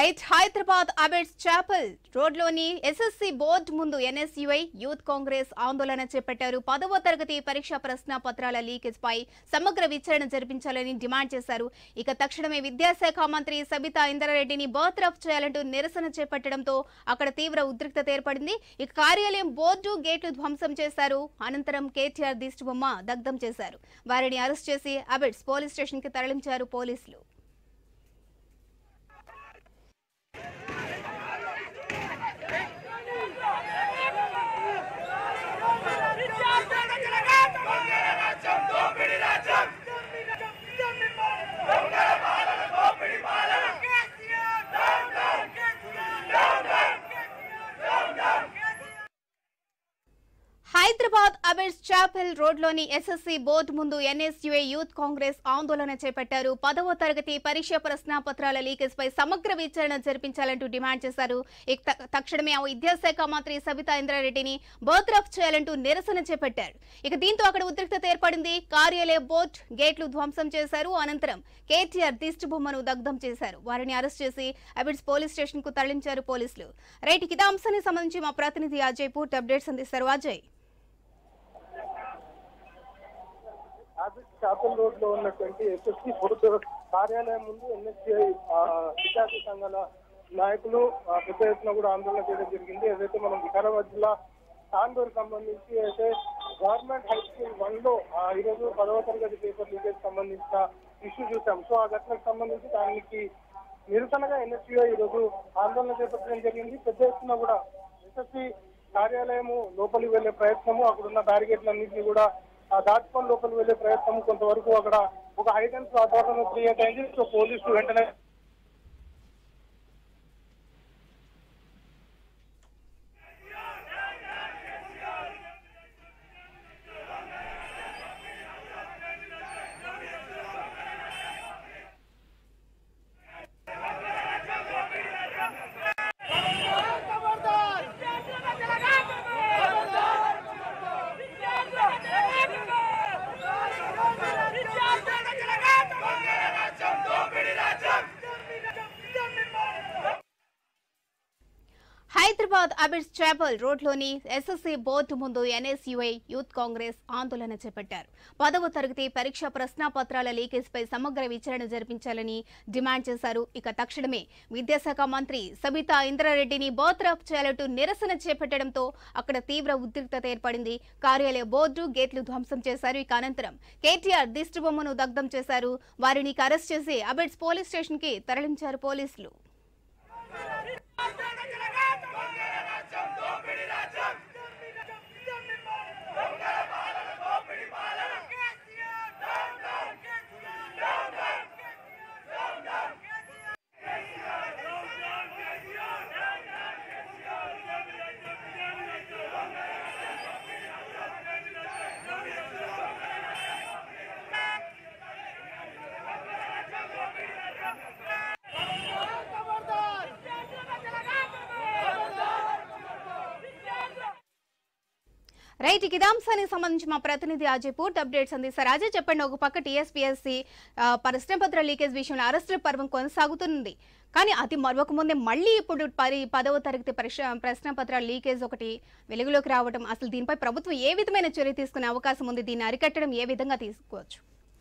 Right Hyderabad Abids Chapel రోడ్లోని SSC board ముందు NSUI youth Congress ఆందోళన చేపట్టారు పదవ తరగతి పరీక్షా ప్రశ్న పత్రాల లీకేజ్ పై సమగ్ర విచారణ జరిపించాలని డిమాండ్ చేశారు ఇక తక్షణమే విద్యాశాఖ మంత్రి సబితా ఇంద్రారెడ్డిని బర్తరఫ్ చేయాలంటూ నిరసన చేపట్టడంతో అక్కడ తీవ్ర ఉద్రిక్తత ఏర్పడింది ఇక కార్యాలయం బోర్డు గేట్లు ధ్వంసం చేశారు అనంతరం కేటీఆర్ దిష్టిబొమ్మ దగ్ధం చేశారు వారిని అరెస్ట్ చేసి అబెడ్స్ పోలీస్ స్టేషన్ కి తరలించారు పోలీసులు హైదరాబాద్ అబెడ్స్ చాపెల్ రోడ్లోని ఎస్ఎస్సి బోర్డు ముందు ఎన్ఎస్యుఏ యూత్ కాంగ్రెస్ ఆందోళన చేపట్టారు పదవ తరగతి పరీక్ష ప్రశ్నాపత్రాల లీకేజ్ పై సమగ్ర విచారణ జరిపించాలంటూ డిమాండ్ చేశారు ఇక త- తక్షణమే ఆ విద్యాశాఖ మంత్రి సబితా ఇంద్రారెడ్డిని బర్తరఫ్ చేయాలంటూ నిరసన చేపట్టారు ఇక దీంతో అక్కడ ఉద్రిక్తత ఏర్పడింది కార్యాలయ బోర్డు గేట్లు ధ్వంసం చేశారు అనంతరం కేటీఆర్ దిష్టి బొమ్మను దగ్ధం చేశారు వారిని అరెస్ట్ చేసి అబిడ్స్ పోలీస్ స్టేషన్ కు తరలించారు పోలీసులు రైట్ ఇక ఇదే అంశానికి సంబంధించి మా ప్రతినిధి అజయ్ పూర్తి అప్డేట్స్ అందిస్తారు అజయ్ ఆఫీస్ షాపింగ్ రోడ్ లో ఉన్నటువంటి ఎస్ఎస్సి బోర్డు కార్యాలయం ముందు ఎన్ఎస్సిఐ విద్యార్థి సంఘాల నాయకులు ఆ, పెద్ద ఎత్తున కూడా ఆందోళన చేయడం జరిగింది ఏదైతే మనం వికారాబాద్ జిల్లా తాండూరు సంబంధించి అయితే గవర్నమెంట్ హై స్కూల్ వన్ లో ఆ, ఈరోజు పదవ తరగతి పేపర్ లీకేజ్ సంబంధించిన ఇష్యూ చూసాం సో ఆ ఘటనకు సంబంధించి దానికి నిరసనగా ఎన్ఎస్సీఓ ఈరోజు ఆందోళన చేపట్టడం జరిగింది పెద్ద ఎత్తున కూడా ఎస్ఎస్సి కార్యాలయము లోపలికి వెళ్లే ప్రయత్నము అక్కడున్న బ్యారిగేట్లన్నింటినీ కూడా ఆ దాటుకొని లోపలికి వెళ్లే ప్రయత్నం కొంతవరకు అక్కడ ఒక హైటెన్స్ వాతావరణం క్రియేట్ అయింది సో పోలీసులు వెంటనే హైదరాబాద్ అబిడ్స్ చాపల్ రోడ్లోని ఎస్ఎస్సీ బోర్డు ముందు ఎన్ఎస్యుఐ యూత్ కాంగ్రెస్ ఆందోళన చేపట్టారు పదవ తరగతి పరీక్షా ప్రశ్నాపత్రాల లీకేజ్ పై సమగ్ర విచారణ జరిపించాలని డిమాండ్ చేశారు ఇక తక్షణమే విద్యాశాఖ మంత్రి సబితా ఇంద్రారెడ్డిని బర్తరఫ్ చేయాలంటూ నిరసన చేపట్టడంతో అక్కడ తీవ్ర ఉద్రిక్తత ఏర్పడింది కార్యాలయ బోర్డు గేట్లు ధ్వంసం చేశారు ఇక అనంతరం కేటీఆర్ దిష్టిబొమ్మను దగ్ధం చేశారు వారిని ఇక అరెస్ట్ చేసి అబిడ్స్ పోలీస్ స్టేషన్ కి తరలించారు పోలీసులు రైట్ ఇక ఇదే అంశానికి సంబంధించి మా ప్రతినిధి అజయ్ పూర్తి అప్డేట్స్ అందిస్తారు అజయ్ చెప్పండి ఒక పక్క టీఎస్పీఎస్సీ ప్రశ్నపత్ర లీకేజ్ విషయంలో అరెస్టుల పర్వం కొనసాగుతుంది కానీ అది మరొక ముందే మళ్ళీ ఇప్పుడు పది పదవ తరగతి పరీక్ష ప్రశ్నపత్రాల లీకేజ్ ఒకటి వెలుగులోకి రావడం అసలు దీనిపై ప్రభుత్వం ఏ విధమైన చర్య తీసుకునే అవకాశం ఉంది దీన్ని అరికట్టడం ఏ విధంగా తీసుకోవచ్చు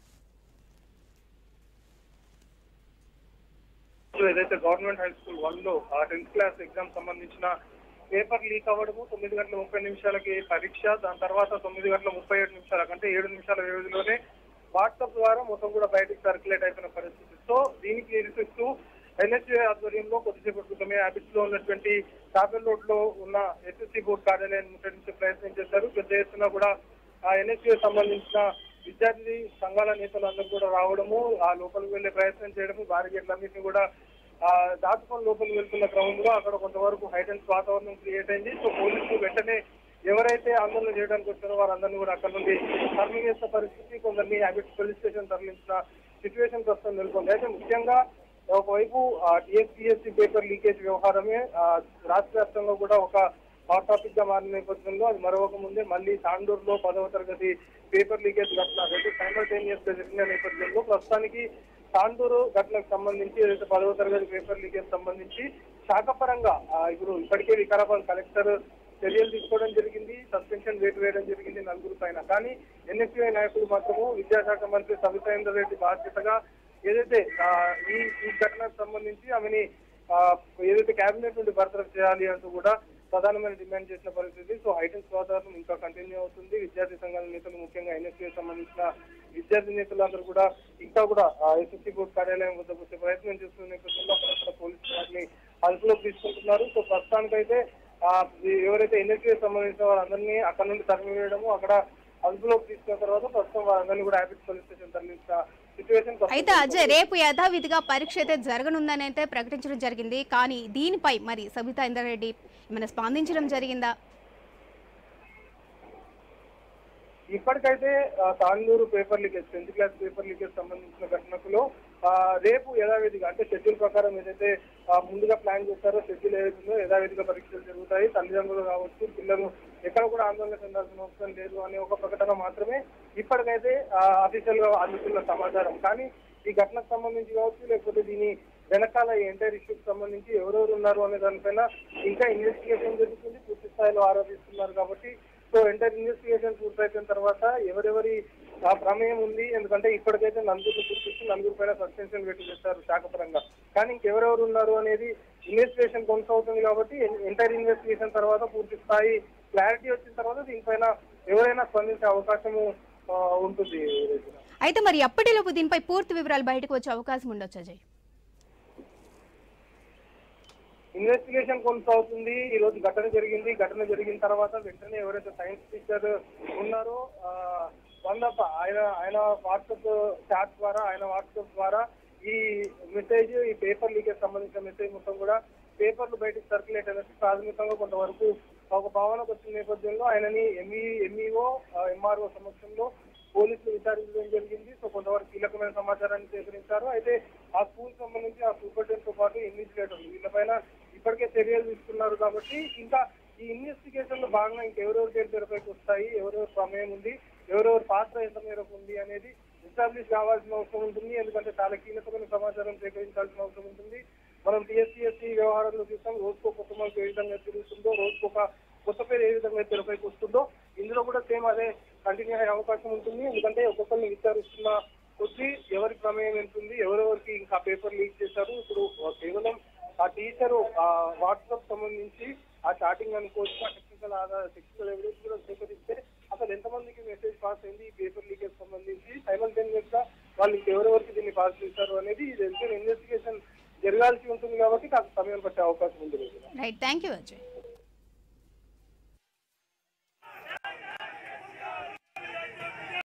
ఏదైతే గవర్నమెంట్ హై స్కూల్ వన్ లో ఆ టెన్త్ క్లాస్ ఎగ్జామ్ సంబంధించిన పేపర్ లీక్ అవ్వడము తొమ్మిది గంటల ముప్పై నిమిషాలకి పరీక్ష దాని తర్వాత తొమ్మిది గంటల ముప్పై ఏడు నిమిషాలకు అంటే ఏడు నిమిషాల వ్యవధిలోనే వాట్సాప్ ద్వారా మొత్తం కూడా బయటకు సర్క్యులేట్ అయిపోయిన పరిస్థితి సో దీనికి నిరసిస్తూ ఎన్హెచ్ఏ ఆధ్వర్యంలో కొద్దిసేపు క్రితమే హ్యాబిట్స్ లో ఉన్నటువంటి చాపెల్ రోడ్ లో ఉన్న ఎస్ఎస్సీ బోర్డు కార్యాలయాన్ని ముట్టడించే ప్రయత్నం చేశారు పెద్ద ఎత్తున కూడా ఆ ఎన్హెచ్ఏ సంబంధించిన విద్యార్థి సంఘాల నేతలు అందరూ కూడా రావడము ఆ లోపలికి వెళ్లే ప్రయత్నం చేయడము బారిగేట్లన్నింటినీ కూడా ఆ దాటుకొని లోపలికి వెళ్తున్న క్రమంలో అక్కడ కొంతవరకు హైటెన్స్ వాతావరణం క్రియేట్ అయింది సో పోలీసులు వెంటనే ఎవరైతే ఆందోళన చేయడానికి వచ్చారో వారందరినీ కూడా అక్కడ నుండి తరలి చేసిన పరిస్థితి కొందరిని హ్యాబిట్స్ పోలీస్ స్టేషన్ తరలించిన సిచ్యువేషన్ ప్రస్తుతం నెలకొంది అయితే ముఖ్యంగా ఒకవైపు టీఎస్పీఎస్సీ పేపర్ లీకేజ్ వ్యవహారమే ఆ, రాష్ట్ర వ్యాప్తంగా కూడా ఒక హాట్ టాపిక్ గా మారిన నేపథ్యంలో అది మరొక ముందే మళ్ళీ తాండూరు లో పదవ తరగతి పేపర్ లీకేజ్ ఘటన రెండు సైమల్టేనియస్ గా జరిగిన నేపథ్యంలో ప్రస్తుతానికి తాండూరు ఘటనకు సంబంధించి ఏదైతే పదవ తరగతి పేపర్ లీకేజ్ సంబంధించి శాఖపరంగా ఆ, ఇప్పుడు ఇప్పటికే వికారాబాద్ కలెక్టర్ చర్యలు తీసుకోవడం జరిగింది సస్పెన్షన్ వేటు వేయడం జరిగింది నలుగురు పైన కానీ ఎన్ఎస్యుఐ నాయకులు మాత్రము విద్యాశాఖ మంత్రి సవితాయిందర్ రెడ్డి బాధ్యతగా ఏదైతే ఆ, ఈ ఈ ఘటనకు సంబంధించి ఆమెని ఆ, ఏదైతే కేబినెట్ నుండి బర్తరఫ్ చేయాలి అంటూ కూడా ప్రధానమైన డిమాండ్ చేసిన పరిస్థితి సో హైటెన్స్ వాతావరణం ఇంకా కంటిన్యూ అవుతుంది విద్యార్థి సంఘాల నేతలు ముఖ్యంగా ఎన్ఎస్ఏ సంబంధించిన విద్యార్థి నేతలందరూ కూడా ఇంకా కూడా ఎస్ఎస్సీ బోర్డు కార్యాలయం వద్దకు వచ్చే ప్రయత్నం చేస్తున్న నేపథ్యంలో అక్కడ పోలీసులు వారిని అదుపులోకి తీసుకుంటున్నారు సో ప్రస్తుతానికైతే ఆ, ఈ- ఎవరైతే ఎన్ఎస్ఏ సంబంధించిన వారందరినీ అక్కడ నుండి తరిమివేయడము అక్కడ అదుపులోకి తీసుకున్న తర్వాత ప్రస్తుతం వారందరినీ కూడా హ్యాబిట్ పోలీస్ స్టేషన్ తరలించిన సిచ్యువేషన్ అయితే అజయ్ రేపు యథావిధిగా పరీక్ష అయితే జరగనుందని అయితే ప్రకటించడం జరిగింది కానీ దీనిపై మరి సబితా ఇందర్ ఏమైనా స్పందించడం జరిగిందా ఇప్పటికైతే ఆ, Tandur paper leakage tenth class paper leakage సంబంధించిన ఘటనకులో ఆ, రేపు యథావిధిగా అంటే షెడ్యూల్ ప్రకారం ఏదైతే ఆ, ముందుగా ప్లాన్ చేస్తారో షెడ్యూల్ ఏదైతుందో యథావిధిగా పరీక్షలు జరుగుతాయి తల్లిదండ్రులు కావచ్చు పిల్లలు ఎక్కడ కూడా ఆందోళన చెందాల్సిన అవసరం లేదు అనే ఒక ప్రకటన మాత్రమే ఇప్పటికైతే అఫీషియల్ గా అందుతున్న సమాచారం కానీ ఈ ఘటనకు సంబంధించి కావచ్చు లేకపోతే దీని వెనకాల ఈ ఎంటైర్ ఇష్యూకి సంబంధించి ఎవరెవరు ఉన్నారు అనే దానిపైన ఇంకా ఇన్వెస్టిగేషన్ జరుగుతుంది పూర్తి స్థాయిలో ఆరోపిస్తున్నారు కాబట్టి సో ఎంటైర్ ఇన్వెస్టిగేషన్ పూర్తయిన తర్వాత ఎవరెవరి ఆ ప్రమేయం ఉంది ఎందుకంటే ఇప్పటికైతే నలుగురు గుర్తించి నలుగురు పైన సస్పెన్షన్ పెట్టి చేస్తారు శాఖపరంగా కానీ ఇంకెవరెవరు ఉన్నారు అనేది ఇన్వెస్టిగేషన్ కొనసాగుతుంది కాబట్టి ఎంటైర్ ఇన్వెస్టిగేషన్ తర్వాత పూర్తి స్థాయి క్లారిటీ వచ్చిన తర్వాత దీనిపైన ఎవరైనా స్పందించే అవకాశము ఆ, ఉంటుంది రేపు. అయితే మరి ఎప్పటిలోపు దీనిపై పూర్తి వివరాలు బయటకు వచ్చే అవకాశం ఉండొచ్చు అజయ్ ఇన్వెస్టిగేషన్ కొనసాగుతుంది ఈ రోజు ఘటన జరిగింది ఘటన జరిగిన తర్వాత వెంటనే ఎవరైతే సైన్స్ టీచర్ ఉన్నారో ఆ, వందప్ప ఆయన ఆయన వాట్సాప్ చాట్ ద్వారా ఆయన వాట్సాప్ ద్వారా ఈ మెసేజ్ ఈ పేపర్ లీకేజ్ సంబంధించిన మెసేజ్ మొత్తం కూడా పేపర్లు బయటకు సర్క్యులేట్ అనేది ప్రాథమికంగా కొంతవరకు ఒక భావనకు వచ్చిన నేపథ్యంలో ఆయనని ఎంఈ ఎంఈఓ ఎంఆర్ఓ సమక్షంలో పోలీసులు విచారించడం జరిగింది సో కొంతవరకు కీలకమైన సమాచారాన్ని సేకరించారు అయితే ఆ స్కూల్ సంబంధించి ఆ సూపరింటెండెంట్ తో పాటు ఇన్వెస్టిగేటర్లు వీళ్ళపైన ఇప్పటికే చర్యలు తీసుకున్నారు కాబట్టి ఇంకా ఈ ఇన్వెస్టిగేషన్ లో భాగంగా ఇంకెవరెవరి పేరు తెరపైకి వస్తాయి ఎవరెవరి ప్రమేయం ఉంది ఎవరెవరి పాత్ర ఎంత మేరకు ఉంది అనేది ఎస్టాబ్లిష్ కావాల్సిన అవసరం ఉంటుంది ఎందుకంటే చాలా కీలకమైన సమాచారం సేకరించాల్సిన అవసరం ఉంటుంది మనం టీఎస్సీఎస్సీ వ్యవహారంలో చూస్తాం రోజుకో కొత్త మనకు ఏ విధంగా తిరుగుతుందో రోజుకు ఒక కొత్త పేరు ఏ విధంగా తెరపైకి వస్తుందో ఇందులో కూడా సేమ్ అదే కంటిన్యూ అయ్యే అవకాశం ఉంటుంది ఎందుకంటే ఒక్కొక్కరిని విచారిస్తున్న కొద్దీ ఎవరి ప్రమేయం ఎంత ఉంది ఎవరెవరికి ఇంకా పేపర్ లీక్ చేశారు ఇప్పుడు కేవలం ఆ టీచర్ వాట్సాప్ సంబంధించి ఆ చాటింగ్ అనుకోవచ్చు ఆ టెక్నికల్ ఆధార టెక్నికల్ ఎవిడెన్స్ కూడా సేకరిస్తే అసలు ఎంతమందికి మెసేజ్ పాస్ అయింది ఈ పేపర్ లీకేజ్ సంబంధించి సైమల్టేనియస్ గా వాళ్ళు ఇంకెవరెవరికి దీన్ని పాస్ చేశారు అనేది ఇది ఎంతో ఇన్వెస్టిగేషన్ జరగాల్సి ఉంటుంది కాబట్టి కాస్త సమయం పట్టే అవకాశం ఉంది రైట్ థ్యాంక్ యూ అజయ్